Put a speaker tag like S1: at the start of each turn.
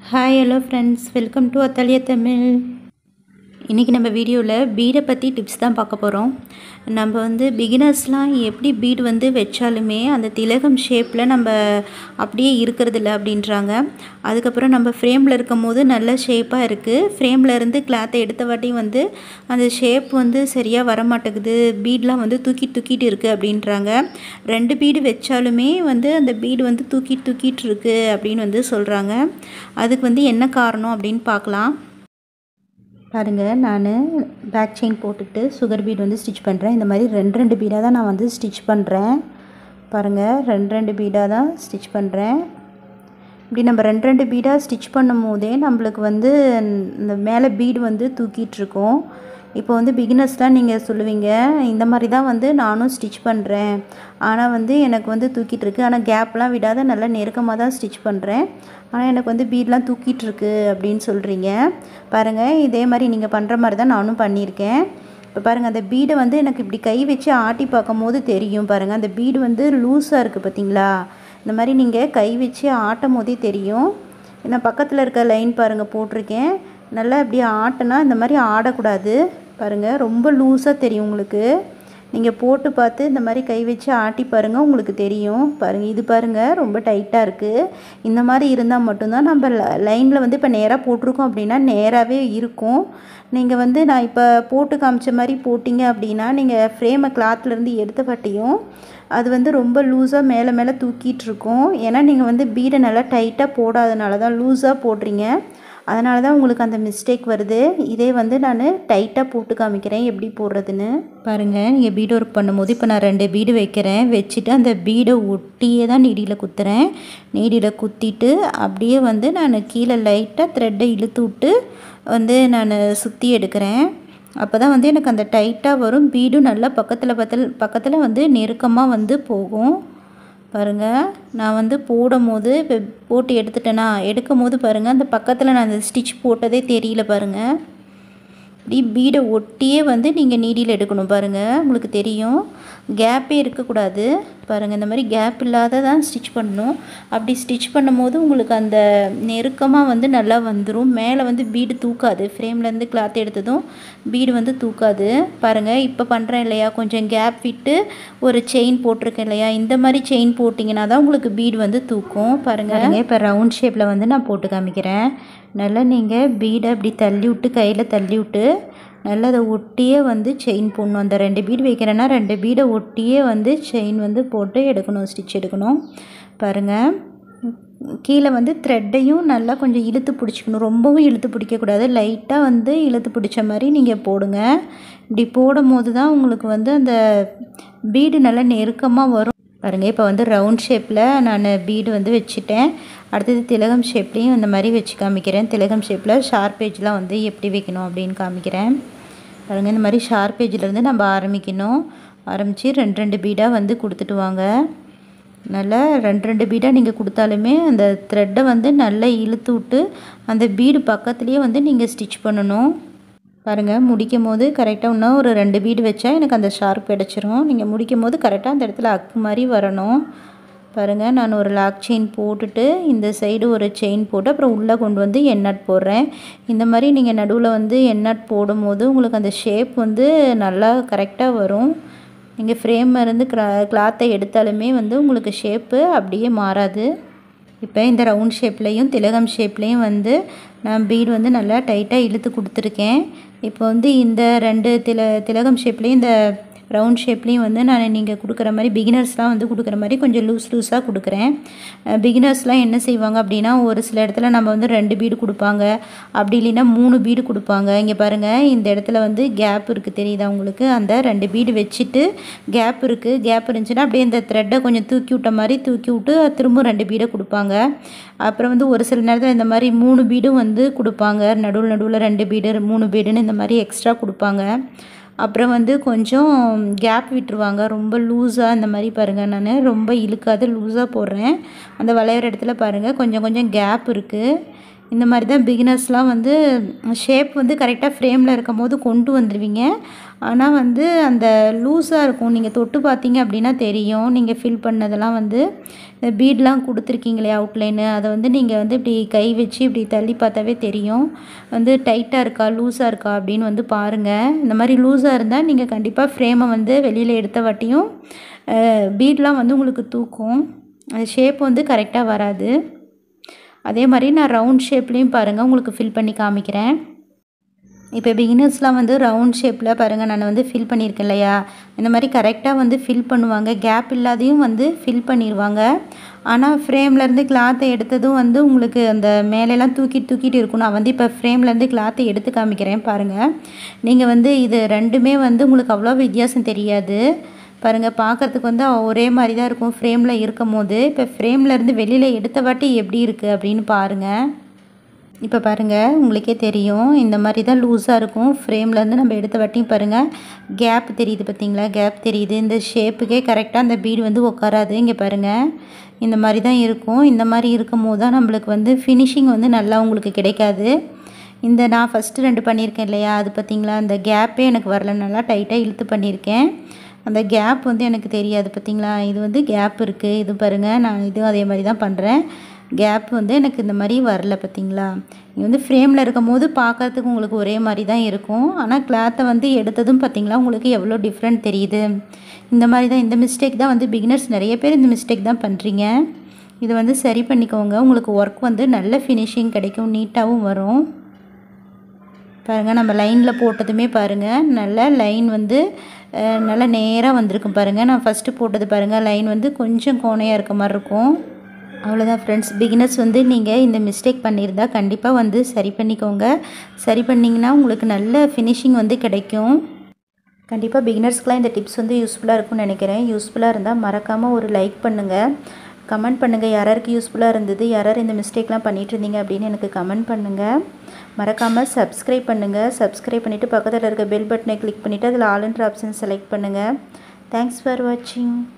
S1: hi hello friends welcome to அத்தாலிய தமிழ் இன்றைக்கி நம்ம வீடியோவில் பீடை பற்றி டிப்ஸ் தான் பார்க்க போகிறோம் நம்ம வந்து பிகினர்ஸ்லாம் எப்படி பீடு வந்து வச்சாலுமே அந்த திலகம் ஷேப்பில் நம்ம அப்படியே இருக்கிறதில்ல அப்படின்றாங்க அதுக்கப்புறம் நம்ம ஃப்ரேமில் இருக்கும் போது நல்ல ஷேப்பாக இருக்குது ஃப்ரேமில் இருந்து கிளாத்தை எடுத்த வாட்டி வந்து அந்த ஷேப் வந்து சரியாக வர மாட்டேங்குது பீட்லாம் வந்து தூக்கி தூக்கிட்டு இருக்குது அப்படின்றாங்க ரெண்டு பீடு வச்சாலுமே வந்து அந்த பீடு வந்து தூக்கி தூக்கிட்டு இருக்கு அப்படின்னு வந்து சொல்கிறாங்க அதுக்கு வந்து என்ன காரணம் அப்படின்னு பார்க்கலாம் பாருங்கள் நான் பேக் செயின் போட்டுட்டு சுகர் பீட் வந்து ஸ்டிச் பண்ணுறேன் இந்த மாதிரி ரெண்டு ரெண்டு பீடாக தான் நான் வந்து ஸ்டிச் பண்ணுறேன் பாருங்கள் ரெண்டு ரெண்டு பீடாக தான் ஸ்டிச் பண்ணுறேன் இப்படி நம்ம ரெண்டு ரெண்டு பீடாக ஸ்டிச் பண்ணும் போதே நம்மளுக்கு வந்து இந்த மேலே பீடு வந்து தூக்கிட்டு இருக்கோம் இப்போ வந்து பிகினர்ஸ்லாம் நீங்கள் சொல்லுவீங்க இந்த மாதிரி தான் வந்து நானும் ஸ்டிச் பண்ணுறேன் ஆனால் வந்து எனக்கு வந்து தூக்கிட்டு இருக்கு ஆனால் கேப்லாம் விடாத நல்லா நெருக்கமாக தான் ஸ்டிச் பண்ணுறேன் ஆனால் எனக்கு வந்து பீட்லாம் தூக்கிட்டு இருக்கு அப்படின்னு சொல்கிறீங்க பாருங்கள் இதே மாதிரி நீங்கள் பண்ணுற மாதிரி தான் நானும் பண்ணியிருக்கேன் இப்போ பாருங்கள் அந்த பீடை வந்து எனக்கு இப்படி கை வச்சு ஆட்டி பார்க்கும் போது தெரியும் பாருங்கள் அந்த பீடு வந்து லூஸாக இருக்குது பார்த்தீங்களா இந்த மாதிரி நீங்கள் கை வச்சு ஆட்டும் போதே தெரியும் நான் பக்கத்தில் இருக்க லைன் பாருங்கள் போட்டிருக்கேன் நல்லா இப்படி ஆட்டினா இந்த மாதிரி ஆடக்கூடாது பாருங்கள் ரொம்ப லூஸாக தெரியும் உங்களுக்கு நீங்கள் போட்டு பார்த்து இந்த மாதிரி கை வச்சு ஆட்டி பாருங்கள் உங்களுக்கு தெரியும் பாருங்கள் இது பாருங்கள் ரொம்ப டைட்டாக இருக்குது இந்த மாதிரி இருந்தால் மட்டும்தான் நம்ம லைனில் வந்து இப்போ நேராக போட்டிருக்கோம் அப்படின்னா நேராகவே இருக்கும் நீங்கள் வந்து நான் இப்போ போட்டு காமிச்ச மாதிரி போட்டிங்க அப்படின்னா நீங்கள் ஃப்ரேமை கிளாத்லேருந்து எடுத்த பட்டியும் அது வந்து ரொம்ப லூஸாக மேலே மேலே தூக்கிட்டு இருக்கும் ஏன்னா நீங்கள் வந்து பீடை நல்லா டைட்டாக போடாதனால தான் லூஸாக போடுறீங்க அதனால தான் உங்களுக்கு அந்த மிஸ்டேக் வருது இதே வந்து நான் டைட்டாக போட்டு காமிக்கிறேன் எப்படி போடுறதுன்னு பாருங்கள் நீங்கள் பீடு ஒர்க் பண்ணும்போது இப்போ நான் ரெண்டு பீடு வைக்கிறேன் வச்சுட்டு அந்த பீடை ஒட்டியே தான் நீடியில் குத்துறேன் நீடியில் குத்திட்டு அப்படியே வந்து நான் கீழே லைட்டாக த்ரெட்டை இழுத்து விட்டு வந்து நான் சுற்றி எடுக்கிறேன் அப்போ தான் வந்து எனக்கு அந்த டைட்டாக வரும் பீடும் நல்லா பக்கத்தில் பக்கத்தில் பக்கத்தில் வந்து நெருக்கமாக வந்து போகும் பாருங்கள் நான் வந்து போடும் போது இப்போ போட்டு எடுத்துட்டேனா எடுக்கும் போது பாருங்கள் அந்த பக்கத்தில் நான் அந்த ஸ்டிச் போட்டதே தெரியல பாருங்கள் இப்படி பீடை ஒட்டியே வந்து நீங்கள் நீடியில் எடுக்கணும் பாருங்கள் உங்களுக்கு தெரியும் கேப்பே இருக்கக்கூடாது பாருங்கள் இந்த மாதிரி கேப் இல்லாத தான் ஸ்டிச் பண்ணணும் அப்படி ஸ்டிச் பண்ணும்போது உங்களுக்கு அந்த நெருக்கமாக வந்து நல்லா வந்துடும் மேலே வந்து பீடு தூக்காது ஃப்ரேம்லேருந்து கிளாத் எடுத்ததும் பீடு வந்து தூக்காது பாருங்கள் இப்போ பண்ணுறேன் இல்லையா கொஞ்சம் கேப் விட்டு ஒரு செயின் போட்டிருக்கேன் இல்லையா இந்த மாதிரி செயின் போட்டிங்கன்னா தான் உங்களுக்கு பீடு வந்து தூக்கும் பாருங்கள் இப்போ ரவுண்ட் ஷேப்பில் வந்து நான் போட்டு காமிக்கிறேன் நல்லா நீங்கள் பீடை அப்படி தள்ளி விட்டு கையில் தள்ளி விட்டு நல்லா அதை ஒட்டியே வந்து செயின் போடணும் அந்த ரெண்டு பீடு வைக்கிறேன்னா ரெண்டு பீடை ஒட்டியே வந்து செயின் வந்து போட்டு எடுக்கணும் ஸ்டிச் எடுக்கணும் பாருங்கள் கீழே வந்து த்ரெட்டையும் நல்லா கொஞ்சம் இழுத்து பிடிச்சிக்கணும் ரொம்பவும் இழுத்து பிடிக்கக்கூடாது லைட்டாக வந்து இழுத்து பிடிச்ச மாதிரி நீங்கள் போடுங்க இப்படி போடும் போது தான் உங்களுக்கு வந்து அந்த பீடு நல்லா நெருக்கமாக வரும் பாருங்கள் இப்போ வந்து ரவுண்ட் ஷேப்பில் நான் பீடு வந்து வச்சுட்டேன் அடுத்தது திலகம் ஷேப்லேயும் இந்த மாதிரி வச்சு காமிக்கிறேன் திலகம் ஷேப்பில் ஷார்ப் பேஜ்லாம் வந்து எப்படி வைக்கணும் அப்படின்னு காமிக்கிறேன் பாருங்கள் இந்த மாதிரி ஷார்ப் பேஜ்லேருந்து நம்ம ஆரம்பிக்கணும் ஆரம்பித்து ரெண்டு ரெண்டு பீடாக வந்து கொடுத்துட்டு வாங்க நல்லா ரெண்டு ரெண்டு பீடாக நீங்கள் கொடுத்தாலுமே அந்த த்ரெட்டை வந்து நல்லா இழுத்து விட்டு அந்த பீடு பக்கத்துலேயே வந்து நீங்கள் ஸ்டிச் பண்ணணும் பாருங்கள் முடிக்கும் போது கரெக்டாக இன்னும் ஒரு ரெண்டு பீடு வச்சா எனக்கு அந்த ஷார்ப் கிடச்சிரும் நீங்கள் முடிக்கும் போது கரெக்டாக அந்த இடத்துல அக்கு மாதிரி வரணும் பாருங்கள் நான் ஒரு லாக் செயின் போட்டுட்டு இந்த சைடு ஒரு செயின் போட்டு அப்புறம் உள்ளே கொண்டு வந்து எண்ணாட் போடுறேன் இந்த மாதிரி நீங்கள் நடுவில் வந்து எண்ணாட் போடும்போது உங்களுக்கு அந்த ஷேப் வந்து நல்லா கரெக்டாக வரும் நீங்கள் ஃப்ரேம் இருந்து கிளா கிளாத்தை எடுத்தாலுமே வந்து உங்களுக்கு ஷேப்பு அப்படியே மாறாது இப்போ இந்த ரவுண்ட் ஷேப்லேயும் திலகம் ஷேப்லேயும் வந்து நான் பீடு வந்து நல்லா டைட்டாக இழுத்து கொடுத்துருக்கேன் இப்போ வந்து இந்த ரெண்டு தில திலகம் ஷேப்லேயும் இந்த ரவுண்ட் ஷேப்லேயும் வந்து நான் நீங்கள் கொடுக்குற மாதிரி பிகினர்ஸ்லாம் வந்து கொடுக்குற மாதிரி கொஞ்சம் லூஸ் லூஸாக கொடுக்குறேன் பிகினர்ஸ்லாம் என்ன செய்வாங்க அப்படின்னா ஒரு சில இடத்துல நம்ம வந்து ரெண்டு பீடு கொடுப்பாங்க அப்படி இல்லைன்னா மூணு பீடு கொடுப்பாங்க இங்கே பாருங்கள் இந்த இடத்துல வந்து கேப் இருக்குது தெரியுதா உங்களுக்கு அந்த ரெண்டு பீடு வச்சுட்டு கேப் இருக்குது கேப் இருந்துச்சுன்னா அப்படியே இந்த த்ரெட்டை கொஞ்சம் தூக்கி விட்ட மாதிரி தூக்கி விட்டு திரும்ப ரெண்டு பீடை கொடுப்பாங்க அப்புறம் வந்து ஒரு சில நேரத்தில் இந்த மாதிரி மூணு பீடும் வந்து கொடுப்பாங்க நடுவில் நடுவில் ரெண்டு பீடு மூணு பீடுன்னு இந்த மாதிரி எக்ஸ்ட்ரா கொடுப்பாங்க அப்புறம் வந்து கொஞ்சம் கேப் விட்டுருவாங்க ரொம்ப லூஸாக இந்த மாதிரி பாருங்கள் நான் ரொம்ப இழுக்காத லூஸாக போடுறேன் அந்த வளையிற இடத்துல பாருங்கள் கொஞ்சம் கொஞ்சம் கேப் இருக்குது இந்த மாதிரி தான் பிகினர்ஸ்லாம் வந்து ஷேப் வந்து கரெக்டாக ஃப்ரேமில் இருக்கும் போது கொண்டு வந்துடுவீங்க ஆனால் வந்து அந்த லூஸாக இருக்கும் நீங்கள் தொட்டு பார்த்தீங்க அப்படின்னா தெரியும் நீங்கள் ஃபில் பண்ணதெல்லாம் வந்து இந்த பீட்லாம் கொடுத்துருக்கீங்களே அவுட்லைனு அதை வந்து நீங்கள் வந்து இப்படி கை வச்சு இப்படி தள்ளி பார்த்தாவே தெரியும் வந்து டைட்டாக இருக்கா லூஸாக இருக்கா அப்படின்னு வந்து பாருங்கள் இந்த மாதிரி லூஸாக இருந்தால் நீங்கள் கண்டிப்பாக ஃப்ரேமை வந்து வெளியில் எடுத்த வாட்டியும் பீட்லாம் வந்து உங்களுக்கு தூக்கும் அந்த ஷேப் வந்து கரெக்டாக வராது அதே மாதிரி நான் ரவுண்ட் ஷேப்லேயும் பாருங்கள் உங்களுக்கு ஃபில் பண்ணி காமிக்கிறேன் இப்போ பிகினர்ஸ்லாம் வந்து ரவுண்ட் ஷேப்பில் பாருங்கள் நான் வந்து ஃபில் பண்ணியிருக்கேன் இல்லையா இந்த மாதிரி கரெக்டாக வந்து ஃபில் பண்ணுவாங்க கேப் இல்லாதையும் வந்து ஃபில் பண்ணிடுவாங்க ஆனால் ஃப்ரேம்லேருந்து கிளாத்தை எடுத்ததும் வந்து உங்களுக்கு அந்த மேலெல்லாம் தூக்கிட்டு தூக்கிட்டு இருக்கும் நான் வந்து இப்போ ஃப்ரேம்லேருந்து கிளாத்தை எடுத்து காமிக்கிறேன் பாருங்கள் நீங்கள் வந்து இது ரெண்டுமே வந்து உங்களுக்கு அவ்வளோ வித்தியாசம் தெரியாது பாருங்கள் பார்க்குறதுக்கு வந்து ஒரே மாதிரி தான் இருக்கும் ஃப்ரேமில் இருக்கும் போது இப்போ ஃப்ரேம்லேருந்து வெளியில் எடுத்த வாட்டி எப்படி இருக்குது அப்படின்னு பாருங்கள் இப்போ பாருங்கள் உங்களுக்கே தெரியும் இந்த மாதிரி தான் லூஸாக இருக்கும் ஃப்ரேம்லேருந்து நம்ம எடுத்த வாட்டியும் பாருங்கள் கேப் தெரியுது பார்த்தீங்களா கேப் தெரியுது இந்த ஷேப்புக்கே கரெக்டாக அந்த பீடு வந்து உட்காராது இங்கே பாருங்கள் இந்த மாதிரி தான் இருக்கும் இந்த மாதிரி இருக்கும் போது தான் நம்மளுக்கு வந்து ஃபினிஷிங் வந்து நல்லா உங்களுக்கு கிடைக்காது இந்த நான் ஃபஸ்ட்டு ரெண்டு பண்ணியிருக்கேன் இல்லையா அது பார்த்தீங்களா அந்த கேப்பே எனக்கு வரல நல்லா டைட்டாக இழுத்து பண்ணியிருக்கேன் அந்த கேப் வந்து எனக்கு தெரியாது பார்த்தீங்களா இது வந்து கேப் இருக்குது இது பாருங்கள் நான் இதுவும் அதே மாதிரி தான் பண்ணுறேன் கேப் வந்து எனக்கு இந்த மாதிரி வரல பார்த்தீங்களா நீங்கள் வந்து ஃப்ரேமில் இருக்கும் போது பார்க்குறதுக்கு உங்களுக்கு ஒரே மாதிரி தான் இருக்கும் ஆனால் கிளாத்தை வந்து எடுத்ததும் பார்த்தீங்களா உங்களுக்கு எவ்வளோ டிஃப்ரெண்ட் தெரியுது இந்த மாதிரி தான் இந்த மிஸ்டேக் தான் வந்து பிகினர்ஸ் நிறைய பேர் இந்த மிஸ்டேக் தான் பண்ணுறீங்க இது வந்து சரி பண்ணிக்கோங்க உங்களுக்கு ஒர்க் வந்து நல்ல ஃபினிஷிங் கிடைக்கும் நீட்டாகவும் வரும் பாருங்கள் நம்ம லைனில் போட்டதுமே பாருங்கள் நல்ல லைன் வந்து நல்லா நேராக வந்திருக்கும் பாருங்கள் நான் ஃபஸ்ட்டு போட்டது பாருங்கள் லைன் வந்து கொஞ்சம் கோணையாக இருக்க மாதிரி இருக்கும் அவ்வளோதான் ஃப்ரெண்ட்ஸ் பிகினர்ஸ் வந்து நீங்கள் இந்த மிஸ்டேக் பண்ணியிருந்தால் கண்டிப்பாக வந்து சரி பண்ணிக்கோங்க சரி பண்ணிங்கன்னா உங்களுக்கு நல்ல ஃபினிஷிங் வந்து கிடைக்கும் கண்டிப்பாக பிகினர்ஸ்க்கெலாம் இந்த டிப்ஸ் வந்து யூஸ்ஃபுல்லாக இருக்கும்னு நினைக்கிறேன் யூஸ்ஃபுல்லாக இருந்தால் மறக்காமல் ஒரு லைக் பண்ணுங்கள் கமெண்ட் பண்ணுங்கள் யாராருக்கு யூஸ்ஃபுல்லாக இருந்தது யாரார் இந்த மிஸ்டேக்லாம் பண்ணிகிட்டு இருந்தீங்க அப்படின்னு எனக்கு கமெண்ட் பண்ணுங்கள் மறக்காமல் சப்ஸ்கிரைப் பண்ணுங்கள் சப்ஸ்கிரைப் பண்ணிவிட்டு பக்கத்தில் இருக்க பெல் பட்டனை கிளிக் பண்ணிவிட்டு அதில் ஆல் என்ற ஆப்ஷன் செலக்ட் பண்ணுங்கள் தேங்க்ஸ் ஃபார் வாட்சிங்